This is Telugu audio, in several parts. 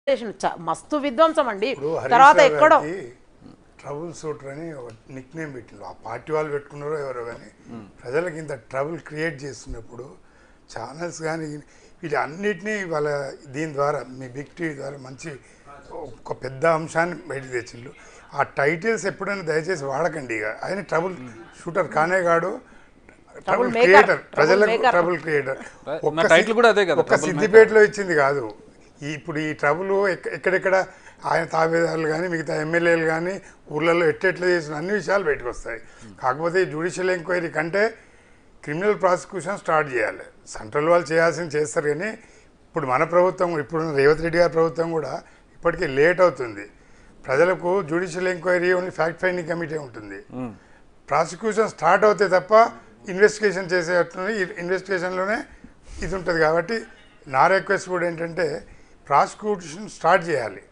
చేసిన చ- మస్తు విధ్వంసం అండి ఇప్పుడు తర్వాత హరీష్ రావు ఎక్కడో గారికి ట్రబుల్ సూటర్ అని ఒక నిక్ నేమ్ పెట్టిండ్రు ఆ పార్టీ వాళ్ళు పెట్టుకున్నారో ఎవరో కానీ ప్రజలకు ఇంత ట్రబుల్ క్రియేట్ చేస్తున్నప్పుడు ఛానల్స్ కానీ వీటి అన్నిటినీ వాళ్ళ దీని ద్వారా మీ బిగ్ టీవీ ద్వారా మంచి ఒక పెద్ద అంశాన్ని బయటకు తెచ్చిండ్రు ఆ టైటిల్స్ ఎప్పుడైనా దయచేసి వాడకండి ఇక ఆయన ట్రబుల్ షూటర్ కానే కాడు ట్రబుల్ maker, క్రియేటర్ trouble ప్రజలకు maker. ట్రబుల్ క్రియేటర్ నా title కూడా అదే కదా, ఒక్క trouble maker. సిద్దిపేటలో ఇచ్చింది కాదు ఈ ఇప్పుడు ఈ ట్రబుల్ ఎక్క- ఎక్కడెక్కడ ఆయన తాబేదారులు కానీ మిగతా ఎమ్మెల్యేలు కానీ ఊర్లలో ఎట్టెట్లా చేసిన అన్ని విషయాలు బయటకు వస్తాయి కాకపోతే ఈ జ్యుడిషియల్ ఎంక్వైరీ కంటే క్రిమినల్ ప్రాసిక్యూషన్ స్టార్ట్ చేయాలి సెంట్రల్ వాళ్ళు చేయాల్సింది చేస్తారు కానీ ఇప్పుడు మన ప్రభుత్వం ఇప్పుడు రేవంత్ రెడ్డి గారి ప్రభుత్వం కూడా ఇప్పటికే లేట్ అవుతుంది ప్రజలకు judicial enquiry only fact finding committee ఉంటుంది ప్రాసిక్యూషన్ స్టార్ట్ అవుతే తప్ప ఇన్వెస్టిగేషన్ చేసేటట్టు ఇన్వెస్టిగేషన్లోనే ఇది ఉంటుంది కాబట్టి నా రిక్వెస్ట్ కూడా ఏంటంటే ప్రాసిక్యూషన్ స్టార్ట్ చేయాలి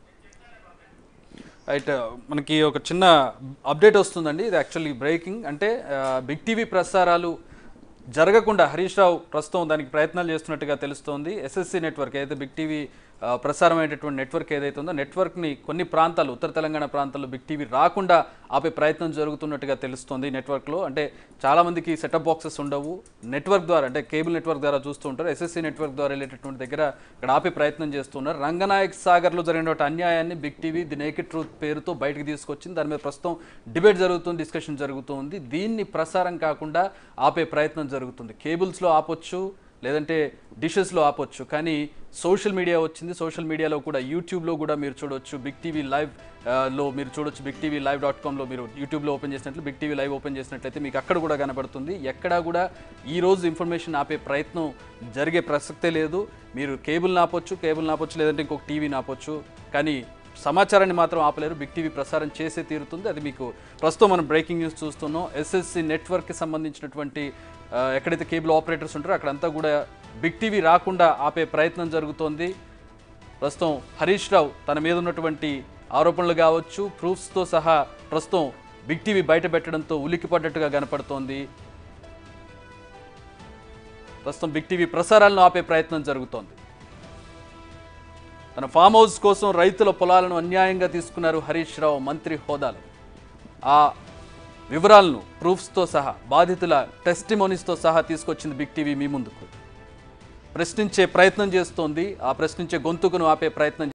రైట్ మనకి ఒక చిన్న అప్డేట్ వస్తుందండి ఇది యాక్చువల్లీ బ్రేకింగ్ అంటే బిగ్ టీవీ ప్రసారాలు జరగకుండా హరీష్ రావు ప్రస్తుతం దానికి ప్రయత్నాలు చేస్తున్నట్టుగా తెలుస్తోంది ఎస్ఎస్సి నెట్వర్క్ ఏదైతే బిగ్ టీవీ ఆ, ప్రసారం అయ్యేటటువంటి నెట్వర్క్ ఏదైతే ఉందో నెట్వర్క్ని కొన్ని ప్రాంతాలు ఉత్తర తెలంగాణ ప్రాంతాల్లో బిగ్ టీవీ రాకుండా ఆపే ప్రయత్నం జరుగుతున్నట్టుగా తెలుస్తోంది నెట్వర్క్లో అంటే చాలామందికి సెటప్ బాక్సెస్ ఉండవు నెట్వర్క్ ద్వారా అంటే కేబుల్ నెట్వర్క్ ద్వారా చూస్తూ ఉంటారు ఎస్ఎస్సి నెట్వర్క్ ద్వారా వెళ్ళేటటువంటి దగ్గర ఇక్కడ ఆపే ప్రయత్నం చేస్తున్నారు రంగనాయక్ సాగర్లో జరిగినటువంటి అన్యాయాన్ని big TV the naked truth పేరుతో బయటకు తీసుకొచ్చింది దాని మీద ప్రస్తుతం డిబేట్ జరుగుతుంది డిస్కషన్ జరుగుతుంది దీన్ని ప్రసారం కాకుండా ఆపే ప్రయత్నం జరుగుతుంది కేబుల్స్లో ఆపొచ్చు లేదంటే డిషెస్లో ఆపొచ్చు కానీ సోషల్ మీడియా వచ్చింది సోషల్ మీడియాలో కూడా యూట్యూబ్లో కూడా మీరు చూడొచ్చు బిగ్ టీవీ లైవ్ ఆ, లో మీరు చూడొచ్చు బిగ్ టీవీ లైవ్ డాట్ కామ్లో మీరు యూట్యూబ్లో ఓపెన్ చేసినట్లు బిగ్ టీవీ లైవ్ ఓపెన్ చేసినట్లయితే మీకు అక్కడ కూడా కనబడుతుంది ఎక్కడా కూడా ఈ రోజు ఇన్ఫర్మేషన్ ఆపే ప్రయత్నం జరిగే ప్రసక్తే లేదు మీరు కేబుల్ ఆపొచ్చు కేబుల్ ఆపొచ్చు లేదంటే ఇంకొక టీవీ ఆపొచ్చు కానీ సమాచారాన్ని మాత్రం ఆపలేరు బిగ్ టీవీ ప్రసారం చేసే తీరుతుంది అది మీకు ప్రస్తుతం మనం బ్రేకింగ్ న్యూస్ చూస్తున్నాం ఎస్ఎస్సి నెట్వర్క్కి సంబంధించినటువంటి ఆ, ఎక్కడైతే కేబుల్ ఆపరేటర్స్ ఉంటారో అక్కడంతా కూడా బిగ్ టీవీ రాకుండా ఆపే ప్రయత్నం జరుగుతోంది ప్రస్తుతం హరీష్ రావు తన మీద ఉన్నటువంటి ఆరోపణలు కావచ్చు ప్రూఫ్స్తో సహా ప్రస్తుతం బిగ్ టీవీ బయట పెట్టడంతో ఉలిక్కిపడ్డట్టుగా కనపడుతోంది ప్రస్తుతం బిగ్ టీవీ ప్రసారాలను ఆపే ప్రయత్నం జరుగుతోంది తన ఫామ్ హౌస్ కోసం రైతుల పొలాలను అన్యాయంగా తీసుకున్నారు హరీష్ రావు మంత్రి హోదాలో ఆ వివరాలను ప్రూఫ్స్తో సహా బాధితుల టెస్టిమోనీస్తో సహా తీసుకొచ్చింది బిగ్ టీవీ మీ ముందుకు ప్రశ్నించే ప్రయత్నం చేస్తోంది ఆ ప్రశ్నించే గొంతుకును ఆపే ప్రయత్నం